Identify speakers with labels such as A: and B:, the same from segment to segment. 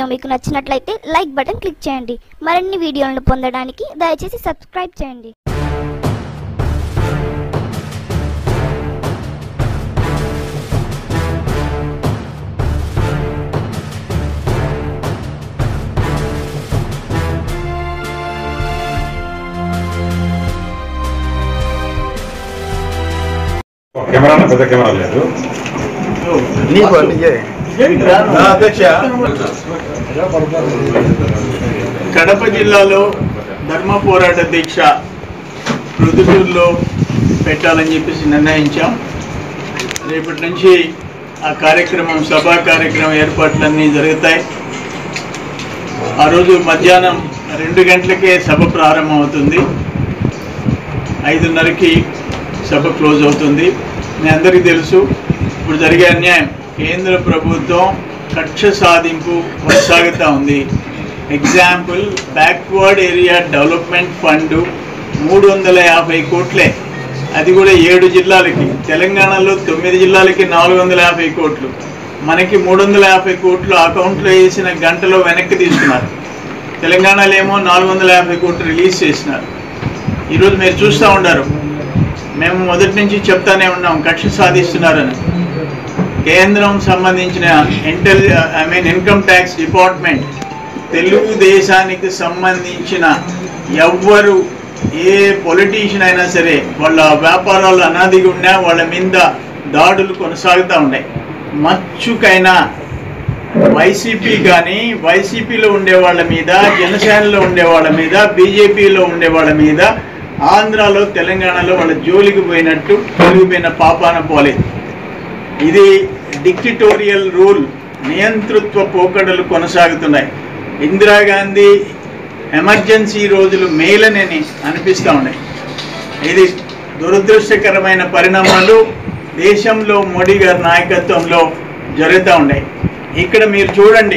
A: Video మీకు నచ్చినట్లయితే like button click చేయండి మరిన్ని వీడియోలను పొందడానికి దయచేసి సబ్స్క్రైబ్ చేయండి
B: కెమెరా పెద్ద కెమెరా లేదు
C: నీకు నీకే
D: కడప జిల్లాలో ధర్మ పోరాట దీక్ష రుదుటూరులో పెట్టాలని చెప్పేసి నిర్ణయించాం రేపటి నుంచి ఆ కార్యక్రమం సభా కార్యక్రమం ఏర్పాట్లన్నీ జరుగుతాయి ఆ రోజు మధ్యాహ్నం రెండు గంటలకే సభ ప్రారంభం అవుతుంది ఐదున్నరకి సభ క్లోజ్ అవుతుంది మీ అందరికీ తెలుసు ఇప్పుడు జరిగే అన్యాయం కేంద్ర ప్రభుత్వం కక్ష సాధింపు కొనసాగుతూ ఉంది example backward area development fund మూడు వందల యాభై కోట్లే అది కూడా ఏడు జిల్లాలకి తెలంగాణలో తొమ్మిది జిల్లాలకి నాలుగు వందల యాభై కోట్లు మనకి మూడు వందల యాభై కోట్లు అకౌంట్లో వేసిన గంటలో వెనక్కి తీసుకున్నారు తెలంగాణలో ఏమో నాలుగు వందల యాభై కోట్లు రిలీజ్ చేసినారు ఈరోజు మీరు చూస్తూ ఉంటారు మేము మొదటి నుంచి చెప్తానే ఉన్నాం కక్ష సాధిస్తున్నారని కేంద్రం సంబంధించిన intel I mean income tax department తెలుగుదేశానికి సంబంధించిన ఎవ్వరు ఏ పొలిటీషియన్ అయినా సరే వాళ్ళ వ్యాపారాలు అనాదిగా ఉన్నా వాళ్ళ మీద దాడులు కొనసాగుతూ ఉన్నాయి మచ్చుకైనా వైసీపీ కానీ వైసీపీలో ఉండే వాళ్ళ మీద జనసేనలో ఉండే వాళ్ళ మీద బీజేపీలో ఉండే వాళ్ళ మీద ఆంధ్రాలో తెలంగాణలో వాళ్ళ జోలికి పోయినట్టు పోయిన పాపాన పోలేదు ఇది డిక్టిటోరియల్ రూల్ నియంతృత్వ పోకడలు కొనసాగుతున్నాయి ఇందిరాగాంధీ ఎమర్జెన్సీ రోజులు మేలనని అనిపిస్తూ ఉన్నాయి ఇది దురదృష్టకరమైన పరిణామాలు దేశంలో మోడీ గారి నాయకత్వంలో జరుగుతూ ఉన్నాయి ఇక్కడ మీరు చూడండి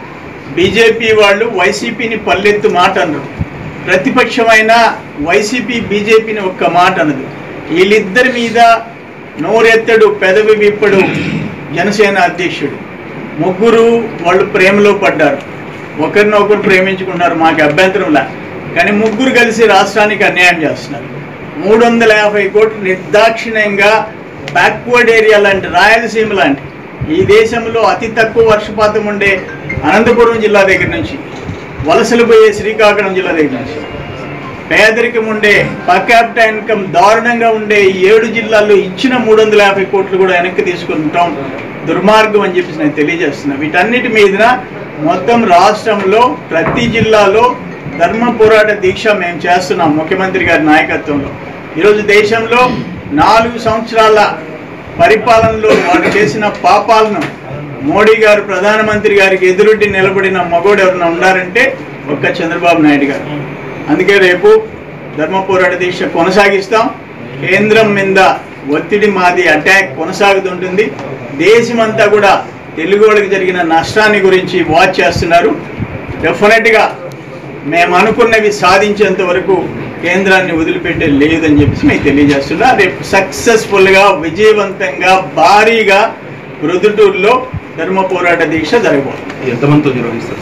D: బీజేపీ వాళ్ళు వైసీపీని పల్లెత్తు మాట అనరు ప్రతిపక్షమైన వైసీపీ బీజేపీని ఒక్క మాట అనదు వీళ్ళిద్దరి మీద నోరెత్తడు పెదవి విప్పడు జనసేన అధ్యక్షుడు ముగ్గురు వాళ్ళు ప్రేమలో పడ్డారు ఒకరినొకరు ప్రేమించుకున్నారు మాకు అభ్యంతరంలా కానీ ముగ్గురు కలిసి రాష్ట్రానికి అన్యాయం చేస్తున్నారు మూడు వందల యాభై కోట్లు నిర్దాక్షిణ్యంగా బ్యాక్వర్డ్ ఏరియా లాంటి రాయలసీమ లాంటి ఈ దేశంలో అతి తక్కువ వర్షపాతం ఉండే అనంతపురం జిల్లా దగ్గర నుంచి వలసలు పోయే శ్రీకాకుళం జిల్లా దగ్గర నుంచి పేదరికం ఉండే పర్ క్యాపిటల్ ఇన్కమ్ దారుణంగా ఉండే ఈ ఏడు జిల్లాల్లో ఇచ్చిన మూడు వందల యాభై కోట్లు కూడా వెనక్కి తీసుకుంటాం దుర్మార్గం అని చెప్పేసి నేను తెలియజేస్తున్నా వీటన్నిటి మీదన మొత్తం రాష్ట్రంలో ప్రతి జిల్లాలో ధర్మ పోరాట దీక్ష మేము చేస్తున్నాం ముఖ్యమంత్రి గారి నాయకత్వంలో ఈరోజు దేశంలో నాలుగు సంవత్సరాల పరిపాలనలో వాళ్ళు చేసిన పాపాలను మోడీ గారు ప్రధానమంత్రి గారికి ఎదురుటి నిలబడిన మగోడు ఎవరైనా ఉన్నారంటే ఒక్క చంద్రబాబు నాయుడు గారు అందుకే రేపు ధర్మ పోరాట దీక్ష కొనసాగిస్తాం కేంద్రం మీద ఒత్తిడి మాది అటాక్ కొనసాగుతుంటుంది దేశమంతా కూడా తెలుగు వాళ్ళకి జరిగిన నష్టాన్ని గురించి వాచ్ చేస్తున్నారు డెఫినెట్గా మేము అనుకున్నవి సాధించేంత వరకు కేంద్రాన్ని వదిలిపెట్టే లేదని చెప్పేసి మీకు తెలియజేస్తున్నా రేపు సక్సెస్ఫుల్గా విజయవంతంగా భారీగా మృదుటూరులో ధర్మ పోరాట దీక్ష జరగబోతుంది
C: ఎంతమందితో నిర్వహిస్తారు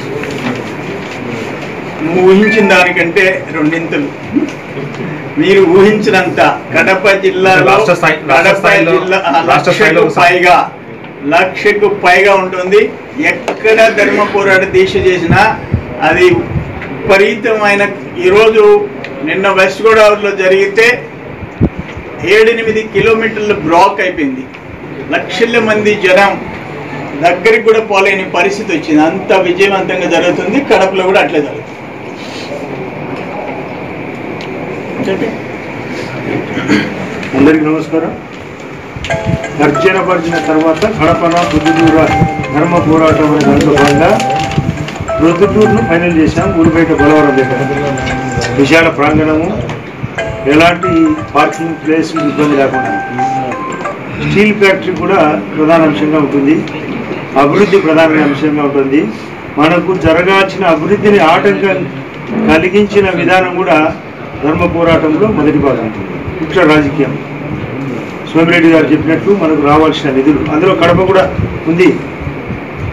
D: నువ్వు ఊహించిన దానికంటే రెండింతలు మీరు ఊహించినంత కడప జిల్లాలో
C: రాష్ట్ర స్థాయి- రాష్ట్ర
D: కడప
C: స్థాయిలో-
D: జిల్లా ఆ,
C: రాష్ట్ర స్థాయిలో
D: లక్షకు పైగా లక్షకు పైగా ఉంటుంది ఎక్కడ ధర్మ పోరాట దీక్ష చేసినా అది విపరీతమైన ఈరోజు నిన్న వెస్ట్ గోదావరిలో జరిగితే ఏడెనిమిది కిలోమీటర్ల బ్లాక్ అయిపోయింది లక్షల మంది జనం దగ్గరికి కూడా పోలేని పరిస్థితి వచ్చింది అంత విజయవంతంగా జరుగుతుంది కడపలో కూడా అట్లే జరుగుతుంది చెప్పి
E: అందరికీ నమస్కారం గర్జన పడిన తర్వాత కడపన ప్రొద్దుటూరు ధర్మ పోరాటం అనే దాంట్లో భాగంగా ప్రొద్దుటూరును ఫైనల్ చేశాం ఊరి బయట బలవరం దగ్గర విశాల ప్రాంగణము ఎలాంటి పార్కింగ్ ప్లేస్ ఇబ్బంది లేకుండా స్టీల్ ఫ్యాక్టరీ కూడా ప్రధాన అంశంగా ఉంటుంది అభివృద్ధి ప్రధాన అంశంగా ఉంటుంది మనకు జరగాల్సిన అభివృద్ధిని ఆటంకం కలిగించిన విధానం కూడా ధర్మ పోరాటంలో మొదటి భాగం కుట్ర రాజకీయం సోమిరెడ్డి గారు చెప్పినట్టు మనకు రావాల్సిన నిధులు అందులో కడప కూడా ఉంది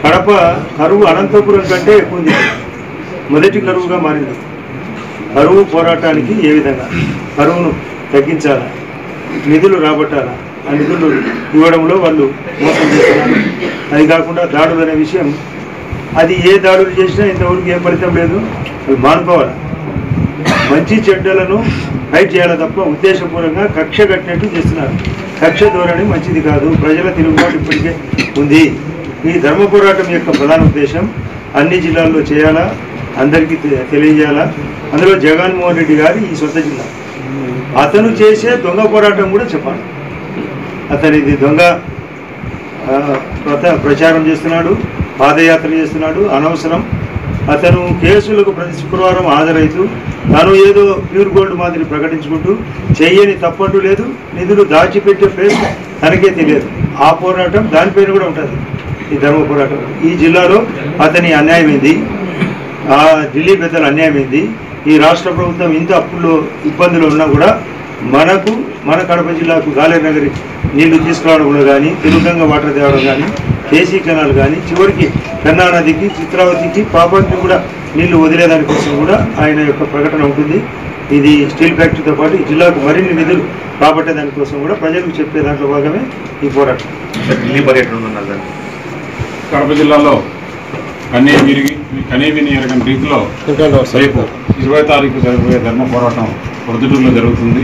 E: కడప కరువు అనంతపురం కంటే ఎక్కువ ఉంది మొదటి కరువుగా మారింది కరువు పోరాటానికి ఏ విధంగా కరువును తగ్గించాలా నిధులు రాబట్టాలా ఆ నిధులు ఇవ్వడంలో వాళ్ళు మోసం చేస్తున్నారు అది కాకుండా దాడులు అనే విషయం అది ఏ దాడులు చేసినా ఇంతవరకు ఏం ఫలితం లేదు అవి మానుకోవాలి మంచి చెడ్డలను ఫైట్ చేయాలి తప్ప ఉద్దేశపూర్వకంగా కక్ష కట్టినట్టు చేస్తున్నారు కక్ష ధోరణి మంచిది కాదు ప్రజల తిరుగుబాటు ఇప్పటికే ఉంది ఈ ధర్మ పోరాటం యొక్క ప్రధాన ఉద్దేశం అన్ని జిల్లాల్లో చేయాలా అందరికీ తె- తెలియజేయాలా అందులో జగన్మోహన్ రెడ్డి గారి ఈ సొంత జిల్లా అతను చేసే దొంగ పోరాటం కూడా చెప్పాలి అతనిది దొంగ ఆ, ప్రత- ప్రచారం చేస్తున్నాడు పాదయాత్ర చేస్తున్నాడు అనవసరం అతను కేసులకు ప్రతి శుక్రవారం హాజరైతూ తాను ఏదో ప్యూర్ గోల్డ్ మాదిరి ప్రకటించుకుంటూ చెయ్యని తప్పట్టు లేదు నిధులు దాచిపెట్టే ప్లేస్ తనకే తెలియదు ఆ పోరాటం దానిపైన కూడా ఉంటుంది ఈ ధర్మ పోరాటం ఈ జిల్లాలో అతని అన్యాయమైంది ఆ ఢిల్లీ పెద్దల అన్యాయమైంది ఈ రాష్ట్ర ప్రభుత్వం ఇంత అప్పుల్లో ఇబ్బందులు ఉన్నా కూడా మనకు మన కడప జిల్లాకు గాలేరు నగరి నీళ్లు తీసుకురావడంలో కానీ తెలుగంగా వాటర్ తేవడం కానీ కేసీ కెనాల్ కానీ చివరికి కన్నా నదికి చిత్రావతికి పాపకి కూడా నీళ్లు వదిలేదానికోసం కూడా ఆయన యొక్క ప్రకటన ఉంటుంది ఇది స్టీల్ ఫ్యాక్టరీతో పాటు ఈ జిల్లాకు మరిన్ని నిధులు రాబట్టే దానికోసం కూడా ప్రజలకు చెప్పే దాంట్లో భాగమే ఈ పోరాటం
C: ఢిల్లీ పర్యటన ఉన్నారు దాన్ని
B: కడప జిల్లాలో కనే విరిగి కనే విని ఎరగని రీతిలో రేపు ఇరవై తారీఖు జరగబోయే ధర్మ పోరాటం ప్రొద్దుటూరులో జరుగుతుంది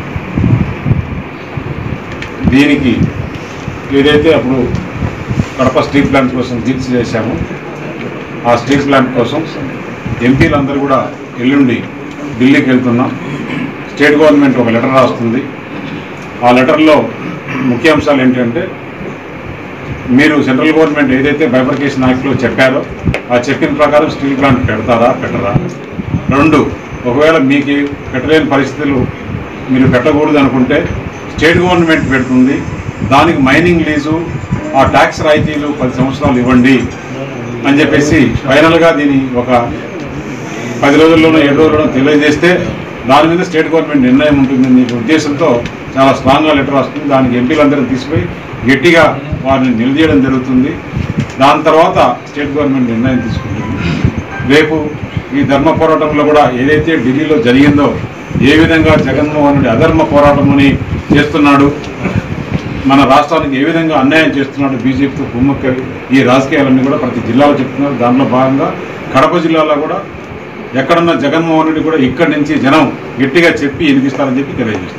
B: దీనికి ఏదైతే అప్పుడు కడప స్టీల్ ప్లాంట్ కోసం దీక్ష చేశామో ఆ స్టీల్ ప్లాంట్ కోసం ఎంపీలందరూ కూడా ఎల్లుండి ఢిల్లీకి వెళ్తున్నాం స్టేట్ గవర్నమెంట్ ఒక లెటర్ రాస్తుంది ఆ లెటర్లో ముఖ్యాంశాలు ఏంటంటే మీరు సెంట్రల్ గవర్నమెంట్ ఏదైతే బైఫర్కేషన్ యాక్ట్లో చెప్పారో ఆ చెప్పిన ప్రకారం స్టీల్ ప్లాంట్ పెడతారా పెట్టరా రెండు ఒకవేళ మీకు పెట్టలేని పరిస్థితులు మీరు పెట్టకూడదు అనుకుంటే స్టేట్ గవర్నమెంట్ పెడుతుంది దానికి మైనింగ్ లీజు ఆ ట్యాక్స్ రాయితీలు పది సంవత్సరాలు ఇవ్వండి అని చెప్పేసి ఫైనల్గా దీని ఒక పది రోజుల్లోనో ఏడు రోజుల్లోనో తెలియజేస్తే దాని మీద స్టేట్ గవర్నమెంట్ నిర్ణయం ఉంటుందని ఉద్దేశంతో చాలా స్ట్రాంగ్గా లెటర్ వస్తుంది దానికి ఎంపీలందరినీ తీసుకుపోయి గట్టిగా వారిని నిలదీయడం జరుగుతుంది దాని తర్వాత స్టేట్ గవర్నమెంట్ నిర్ణయం తీసుకుంటుంది రేపు ఈ ధర్మ పోరాటంలో కూడా ఏదైతే ఢిల్లీలో జరిగిందో ఏ విధంగా జగన్మోహన్ రెడ్డి అధర్మ పోరాటముని చేస్తున్నాడు మన రాష్ట్రానికి ఏ విధంగా అన్యాయం చేస్తున్నాడు బీజేపీతో కుమ్మక్క ఈ రాజకీయాలన్నీ కూడా ప్రతి జిల్లాలో చెప్తున్నారు దానిలో భాగంగా కడప జిల్లాలో కూడా ఎక్కడున్న జగన్మోహన్ రెడ్డి కూడా ఇక్కడి నుంచి జనం గట్టిగా చెప్పి ఎనిపిస్తారని చెప్పి తెలియజేస్తారు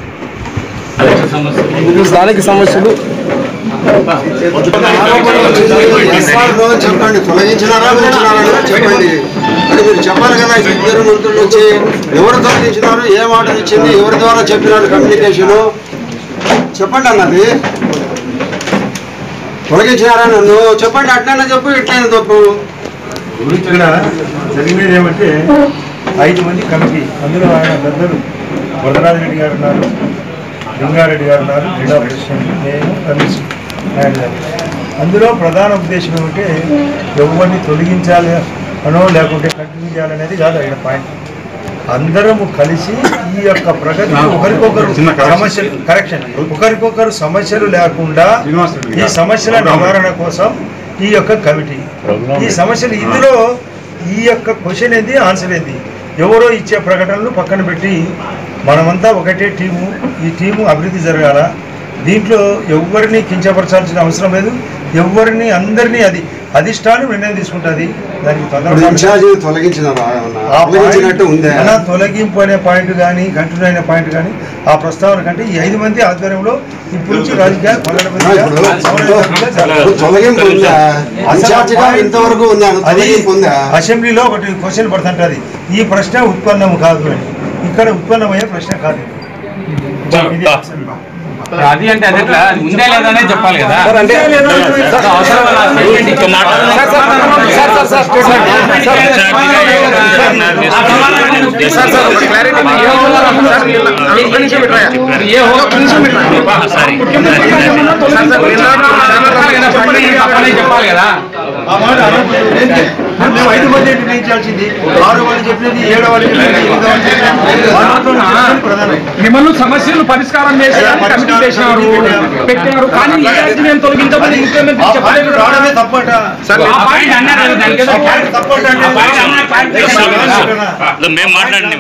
C: స్థానిక సమస్యలు
F: ఎస్ఆర్ఓ చెప్పండి తొలగించినారా ఉంచినారా అనేది చెప్పండి అది మీరు చెప్పాలి కదా ఇద్దరు మంత్రులు వచ్చి ఎవరు తొలగించినారు ఏం ఆర్డర్ ఇచ్చింది ఎవరి ద్వారా చెప్పినారు కమ్యూనికేషన్ చెప్పండి అన్నది తొలగించినారా నన్ను చెప్పండి అట్లనే చెప్పు ఇట్లనే తప్పు
E: ఇక్కడ జరిగినది ఏమంటే ఐదు మంది కమిటీ అందులో ఆయన పెద్దలు వరదరాజు రెడ్డి గారు ఉన్నారు లింగారెడ్డి గారు ఉన్నారు జిల్లా ప్రెసిడెంట్ నేను రమేష్ నాయుడు గారు అందులో ప్రధాన ఉద్దేశం ఏమంటే ఎవరిని తొలగించాలి అనో లేకుంటే కంటిన్యూ చేయాలనేది కాదు ఆయన పాయింట్ అందరము కలిసి ఈ యొక్క ప్రగతి ఒకరికొకరు
B: చిన్న correction.
E: సమస్యలు కరెక్షన్ ఒకరికొకరు సమస్యలు లేకుండా
B: శ్రీనివాస్ రెడ్డి
E: ఈ
B: గారు.
E: సమస్యల నివారణ కోసం ఈ యొక్క కమిటీ ఈ సమస్యలు ఇందులో ఈ యొక్క క్వశ్చన్ ఏంది ఆన్సర్ ఏంది ఎవరో ఇచ్చే ప్రకటనలు పక్కన పెట్టి మనమంతా ఒకటే టీము ఈ టీము అభివృద్ధి జరగాల దీంట్లో ఎవరిని కించపరచాల్సిన అవసరం లేదు ఎవరిని అందరినీ అది అధిష్టానం నిర్ణయం తీసుకుంటుంది దానికి
F: ఇప్పుడు
E: తొందరగా
F: ఇన్ఛార్జి తొలగించినారా ఏమన్నా?
E: ఆ
F: తొలగించినట్టు
E: పాయింట్
F: ఉందే
E: అలా తొలగింపు అనే పాయింట్ కానీ కంటిన్యూ అయిన పాయింట్ కానీ ఆ ప్రస్తావన కంటే ఈ ఐదు మంది ఆధ్వర్యంలో ఇప్పుడు నుంచి రాజకీయ
F: ఇప్పుడు తొలగింపు ఉందా ఇన్ఛార్జిగా ఇంతవరకు ఉందా
E: అది
F: తొలగింపు ఉందా
E: అసెంబ్లీలో ఒకటి క్వశ్చన్ పడుతుంటది ఈ ప్రశ్న ఉత్పన్నం కాదు అని ఇక్కడ ఉత్పన్నమయ్యే ప్రశ్న కాదు ఇది అసెంబ్లీ.
G: అది అంటే అది ఎట్లా అది ఉందే లేదా అనేది చెప్పాలి కదా చెప్పాలి కదా
E: ఆ మాట అనకూడదు. మరి మేము ఐదు మంది నిర్ణయించాల్సింది ఆరు వాళ్ళు చెప్పినది ఏడో వాళ్ళు చెప్పినది ఎనిమిదో వాళ్ళు చెప్పినది వాళ్ళ నోట్లో నుంచి చెప్పినది ప్రధానం
H: మిమ్మల్ని సమస్యలు పరిష్కారం చేసేదానికి కమిటీ చేసినారు పెట్టినారు కానీ ఈ రోజు మేము తొలగించమని ముఖ్యమంత్రి
E: ఆ
H: చెప్పలేదు
E: పాయింట్ రావడమే తప్పట
H: ఆ పాయింట్ అన్నారు కదా, దానికి ఏదో
E: పాయింట్ తప్పట అంటే
H: ఆ పాయింట్ అన్నారు, పాయింట్ చేశారు.
C: మేము మాట్లాడండి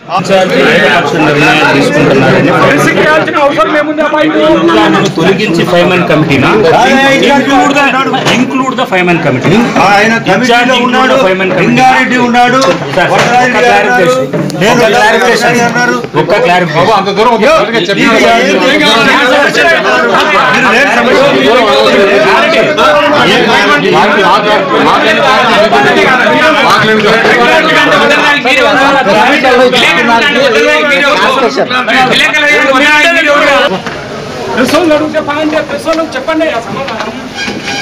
H: కలిసి చేయాల్సిన అవసరం ఏముంది ఆ పాయింట్
G: తొలగించి ఫైవ్ మ్యాన్ కమిటీనా include the include the five man committee
E: ఆయన కమిటీలో ఉన్నాడు లింగారెడ్డి ఉన్నాడు వరదరాజు
G: ఒక్క
E: గారు అన్నారు,
G: clarification.
E: నేను
G: ఒక్క clarification.
E: గారు అన్నారు
G: ఒక్క క్లారిఫికేషన్
B: అంత దూరం ఒక త్వరగా చెప్పినా
E: మీరు లేని సమస్య
H: ప్రశ్నలు అడిగితే పాయింట్ ప్రశ్నలు చెప్పండి ఆ సమాధానం